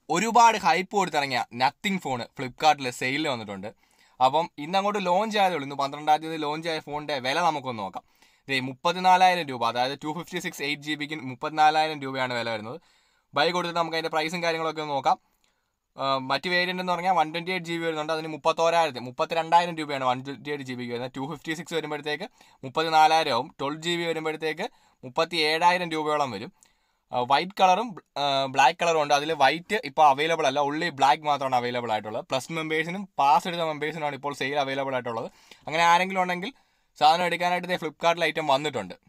ഒരുപാട് hype കൊടുത്തിറങ്ങിയ nothing phone ഫ്ലിപ്കാർട്ടിൽ സെയിലിൽ വന്നിട്ടുണ്ട് അപ്പം ഇന്ന് അങ്ങോട്ട് ലോഞ്ച് ആയതേ ഉള്ളൂ ഇന്ന് പന്ത്രണ്ടാം തീയതി ലോഞ്ച് ആയ ഫോണിൻ്റെ വില നമുക്കൊന്ന് നോക്കാം ഇതേ മുപ്പത്തിനാലായിരം രൂപ അതായത് two fifty six eight G ബിക്ക് മുപ്പത്തിനാലായിരം രൂപയാണ് വില വരുന്നത് ബൈ കൊടുത്തിട്ട് നമുക്ക് അതിൻ്റെ പ്രൈസും കാര്യങ്ങളൊക്കെ ഒന്ന് നോക്കാം ആ, മറ്റ് വേരിയൻ്റ് എന്ന് പറഞ്ഞാൽ one twenty eight G B വരുന്നുണ്ട് അതിന് മുപ്പത്തോരായിരത്തി മുപ്പത്തിരണ്ടായിരം രൂപയാണ് വൺ ട്വൻറ്റി എയ്റ്റ് ജി ബിക്ക് വരുന്നത് ടു ഫിഫ്റ്റി സിക്സ് വരുമ്പോഴത്തേക്ക് മുപ്പത്തിനാലായിരം ആവും ട്വൽവ് ജി ബി വരുമ്പോഴത്തേക്ക് മുപ്പത്തി ഏഴായിരം രൂപയോളം വരും വൈറ്റ് കളറും ബ്ലാക്ക് കളറും ഉണ്ട് അതിൽ വൈറ്റ് ഇപ്പോൾ അവൈലബിൾ അല്ല ഉള്ളി ബ്ലാക്ക് മാത്രമാണ് അവൈലബിൾ ആയിട്ടുള്ളത് പ്ലസ് മെമ്പേഴ്സിനും പാസ് എടുത്ത മെമ്പേഴ്സിനാണ് ഇപ്പോൾ സെയിൽ അവൈലബിൾ ആയിട്ടുള്ളത് അങ്ങനെ ആരെങ്കിലും ഉണ്ടെങ്കിൽ സാധനം എടുക്കാനായിട്ട് ഫ്ലിപ്കാർട്ടിൽ ഐറ്റം വന്നിട്ടുണ്ട്